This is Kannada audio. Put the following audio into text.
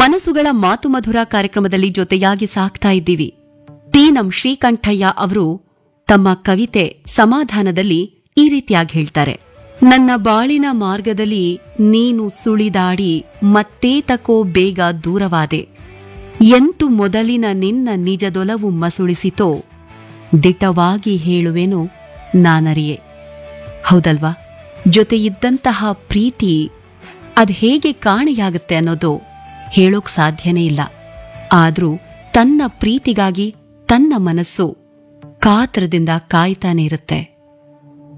ಮನಸ್ಸುಗಳ ಮಾತು ಮಧುರ ಕಾರ್ಯಕ್ರಮದಲ್ಲಿ ಜೊತೆಯಾಗಿ ಸಾಕ್ತಾ ಇದ್ದೀವಿ ತೀನಂ ಶ್ರೀಕಂಠಯ್ಯ ಅವರು ತಮ್ಮ ಕವಿತೆ ಸಮಾಧಾನದಲ್ಲಿ ಈ ರೀತಿಯಾಗಿ ಹೇಳ್ತಾರೆ ನನ್ನ ಬಾಳಿನ ಮಾರ್ಗದಲ್ಲಿ ನೀನು ಸುಳಿದಾಡಿ ಮತ್ತೇತಕೋ ಬೇಗ ದೂರವಾದೆ ಎಂತು ಮೊದಲಿನ ನಿನ್ನ ನಿಜದೊಲವು ಮಸುಳಿಸಿತೋ ದಿಟವಾಗಿ ಹೇಳುವೆನು ನಾನರಿಯೆ ಹೌದಲ್ವಾ ಜೊತೆಯಿದ್ದಂತಹ ಪ್ರೀತಿ ಅದ್ ಹೇಗೆ ಕಾಣೆಯಾಗುತ್ತೆ ಅನ್ನೋದು ಹೇಳೋಕ್ ಸಾಧ್ಯನೇ ಇಲ್ಲ ಆದ್ರೂ ತನ್ನ ಪ್ರೀತಿಗಾಗಿ ತನ್ನ ಮನಸ್ಸು ಕಾತ್ರದಿಂದ ಕಾಯ್ತಾನೆ ಇರುತ್ತೆ